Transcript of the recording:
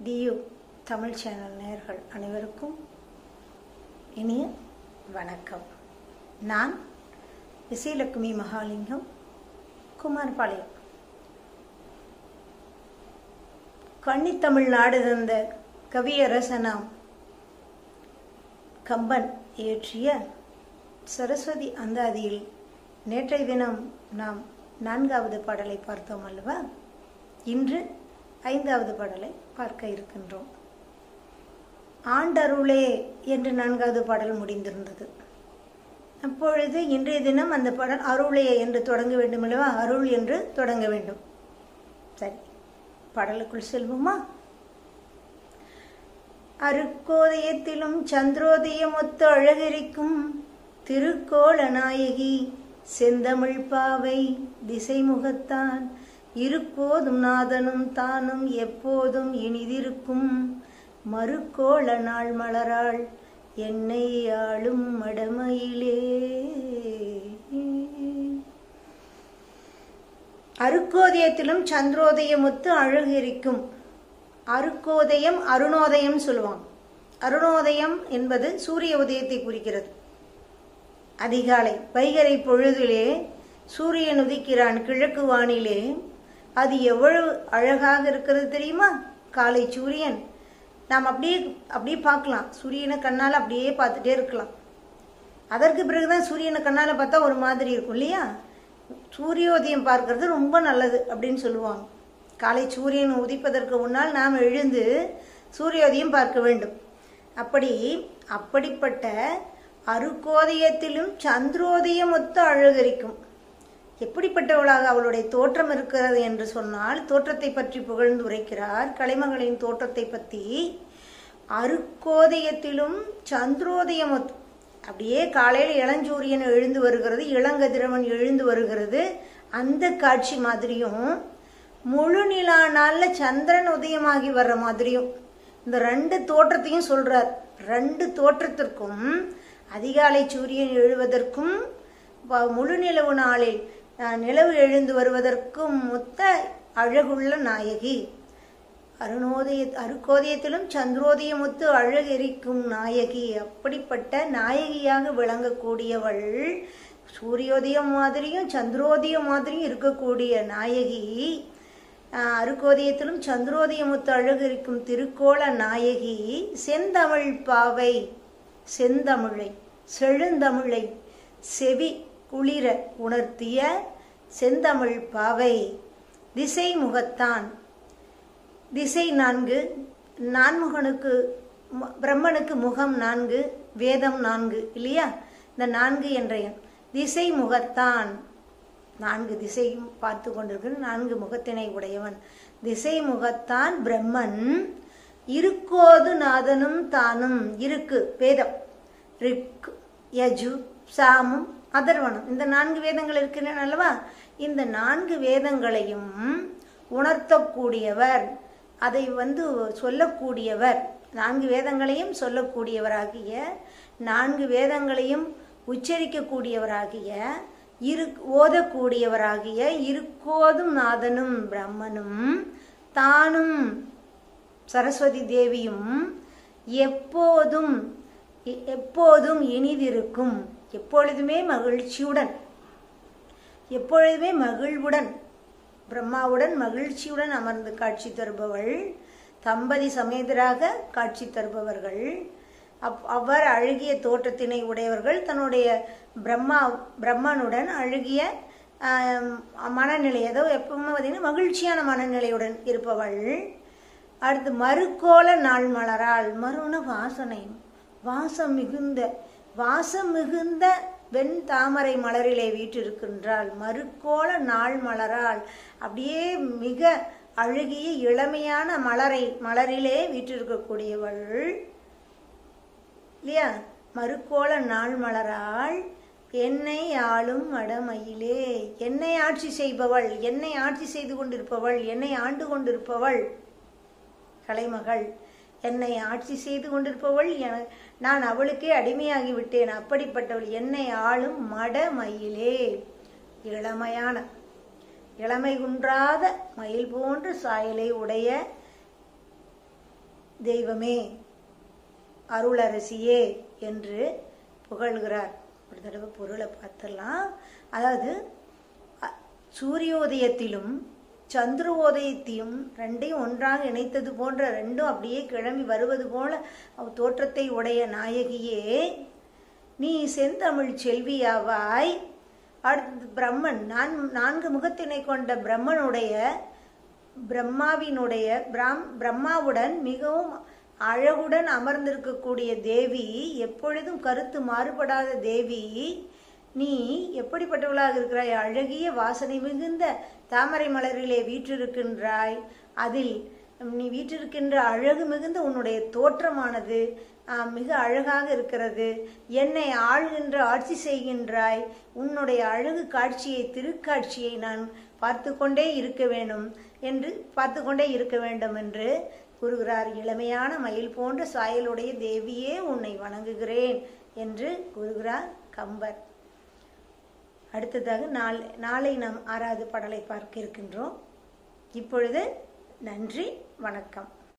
due Tamil channel நேயர்கள் அனைவருக்கும் இனிய வணக்கம் நான் விசயலட்சுமி மகாலிங்கம் குமாரபாளையம் கன்னித்தமிழ் நாடு தந்த கவியரசனாம் கம்பன் இயற்றிய சரஸ்வதி அந்தாதியில் நேற்றைய தினம் நாம் நான்காவது பாடலை பார்த்தோம் அல்லவா இன்று ஐந்தாவது பாடலை பார்க்க இருக்கின்றோம் ஆண்டருளே என்று நான்காவது பாடல் முடிந்திருந்தது அப்பொழுது இன்றைய தினம் அந்த பாடல் அருளே என்று தொடங்க வேண்டும் அல்லவா அருள் என்று தொடங்க வேண்டும் சரி பாடலுக்குள் செல்வோமா அருக்கோதயத்திலும் சந்திரோதயம் ஒத்து அழகரிக்கும் திருக்கோள நாயகி செந்தமிழ் பாவை திசைமுகத்தான் இருப்போதும் நாதனும் தானும் எப்போதும் இனிதிருக்கும் மறுக்கோள நாள் மலராள் என்னை ஆளும் மடமையிலே அருக்கோதயத்திலும் சந்திரோதயமுத்து அழகிரிக்கும் அருக்கோதயம் அருணோதயம் சொல்லுவாங்க அருணோதயம் என்பது சூரிய உதயத்தை குறிக்கிறது அதிகாலை வைகரை பொழுதிலே சூரியன் உதிக்கிறான் கிழக்கு வானிலே அது எவ்வளவு அழகாக இருக்கிறது தெரியுமா காலை சூரியன் நாம் அப்படியே அப்படியே பார்க்கலாம் சூரியனை கண்ணால் அப்படியே பார்த்துட்டே இருக்கலாம் அதற்கு பிறகுதான் சூரியனை கண்ணால் பார்த்தா ஒரு மாதிரி இருக்கும் இல்லையா சூரியோதயம் பார்க்கறது ரொம்ப நல்லது அப்படின்னு சொல்லுவாங்க காலை சூரியன் உதிப்பதற்கு முன்னால் நாம் எழுந்து சூரியோதயம் பார்க்க வேண்டும் அப்படி அப்படிப்பட்ட அருக்கோதயத்திலும் சந்திரோதயம் ஒத்து அழகரிக்கும் எப்படிப்பட்டவளாக அவளுடைய தோற்றம் இருக்கிறது என்று சொன்னால் தோற்றத்தை பற்றி புகழ்ந்து உரைக்கிறார் கலைமகளின் தோற்றத்தை பற்றி அருக்கோதயத்திலும் சந்திரோதயம் ஒத்து அப்படியே காலையில் இளஞ்சூரியன் எழுந்து வருகிறது இளங்கதிரவன் எழுந்து வருகிறது அந்த காட்சி மாதிரியும் முழு நிலா நாளில் சந்திரன் உதயமாகி வர்ற மாதிரியும் இந்த ரெண்டு தோற்றத்தையும் சொல்றார் ரெண்டு தோற்றத்திற்கும் அதிகாலை சூரியன் எழுவதற்கும் முழு நிலவு நாளில் நிலவு எழுந்து வருவதற்கும் மொத்த அழகுள்ள நாயகி அருணோதய அருக்கோதயத்திலும் சந்திரோதயமுத்து அழகெரிக்கும் நாயகி அப்படிப்பட்ட நாயகியாக விளங்கக்கூடியவள் சூரியோதயம் மாதிரியும் சந்திரோதயம் மாதிரியும் இருக்கக்கூடிய நாயகி அருக்கோதயத்திலும் சந்திரோதயமுத்து அழகரிக்கும் திருக்கோள நாயகி செந்தமிழ் பாவை செந்தமிழை செழுந்தமிழை செவி குளிர உணர்த்திய செந்தமிழ் பாவை திசை முகத்தான் திசை நான்கு நான்முகனுக்கு பிரம்மனுக்கு முகம் நான்கு வேதம் நான்கு இல்லையா இந்த நான்கு என்ற எண் திசை முகத்தான் நான்கு திசையும் பார்த்து கொண்டிருக்கிற நான்கு முகத்தினை உடையவன் திசை முகத்தான் பிரம்மன் இருக்கோது நாதனும் தானும் இருக்கு வேதம் ரிக் யஜு சாமும் அதர்வனம் இந்த நான்கு வேதங்கள் இருக்கின்றன அல்லவா இந்த நான்கு வேதங்களையும் உணர்த்தக்கூடியவர் அதை வந்து சொல்லக்கூடியவர் நான்கு வேதங்களையும் சொல்லக்கூடியவராகிய நான்கு வேதங்களையும் உச்சரிக்கக்கூடியவராகிய இரு ஓதக்கூடியவராகிய இருக்கோதும் நாதனும் பிரம்மனும் தானும் சரஸ்வதி தேவியும் எப்போதும் எப்போதும் இனிதிருக்கும் எப்பொழுதுமே மகிழ்ச்சியுடன் எப்பொழுதுமே மகிழ்வுடன் பிரம்மாவுடன் மகிழ்ச்சியுடன் அமர்ந்து காட்சி தருபவள் தம்பதி சமேதராக காட்சி தருபவர்கள் அப் அவர் அழகிய தோற்றத்தினை உடையவர்கள் தன்னுடைய பிரம்மா பிரம்மனுடன் அழகிய மனநிலை ஏதோ எப்பவுமே பார்த்தீங்கன்னா மகிழ்ச்சியான மனநிலையுடன் இருப்பவள் அடுத்து மறுக்கோல நாள் மலரால் மறுன வாசனை வாசம் மிகுந்த வாசம் மிகுந்த வெண் தாமரை மலரிலே வீற்றிருக்கின்றாள் மறுக்கோல நாள் மலரால் அப்படியே மிக அழகிய இளமையான மலரை மலரிலே வீற்றிருக்கக்கூடியவள் இல்லையா மறுக்கோல நாள் மலரால் என்னை ஆளும் மடமயிலே என்னை ஆட்சி செய்பவள் என்னை ஆட்சி செய்து கொண்டிருப்பவள் என்னை ஆண்டு கொண்டிருப்பவள் கலைமகள் என்னை ஆட்சி செய்து கொண்டிருப்பவள் நான் அவளுக்கே அடிமையாகி விட்டேன் அப்படிப்பட்டவள் என்னை ஆளும் மடமயிலே இளமையான இளமை குன்றாத மயில் போன்ற சாயலை உடைய தெய்வமே அருளரசியே என்று புகழ்கிறார் ஒரு தடவை பொருளை பார்த்துடலாம் அதாவது அ- சூரியோதயத்திலும் சந்திரோதயத்தையும் ரெண்டையும் ஒன்றாக இணைத்தது போன்ற ரெண்டும் அப்படியே கிளம்பி வருவது போல அவ் தோற்றத்தை உடைய நாயகியே நீ செந்தமிழ் செல்வியாவாய் அடுத்து பிரம்மன் நான் நான்கு முகத்தினை கொண்ட பிரம்மனுடைய பிரம்மாவினுடைய பிராம் பிரம்மாவுடன் மிகவும் அழகுடன் அமர்ந்திருக்கக்கூடிய தேவி எப்பொழுதும் கருத்து மாறுபடாத தேவி நீ எப்படிப்பட்டவளாக இருக்கிறாய் அழகிய வாசனை மிகுந்த தாமரை மலரிலே வீற்றிருக்கின்றாய் அதில் நீ வீற்றிருக்கின்ற அழகு மிகுந்த உன்னுடைய தோற்றமானது ஆ, மிக அழகாக இருக்கிறது என்னை ஆள்கின்ற ஆட்சி செய்கின்றாய் உன்னுடைய அழகு காட்சியை திருக்காட்சியை நான் பார்த்து கொண்டே இருக்க வேண்டும் என்று பார்த்து கொண்டே இருக்க வேண்டும் என்று கூறுகிறார் இளமையான மயில் போன்ற சாயலுடைய தேவியே உன்னை வணங்குகிறேன் என்று கூறுகிறார் கம்பர் அடுத்ததாக நாளை நாளை நாம் ஆறாவது பாடலை பார்க்க இருக்கின்றோம் இப்பொழுது நன்றி வணக்கம்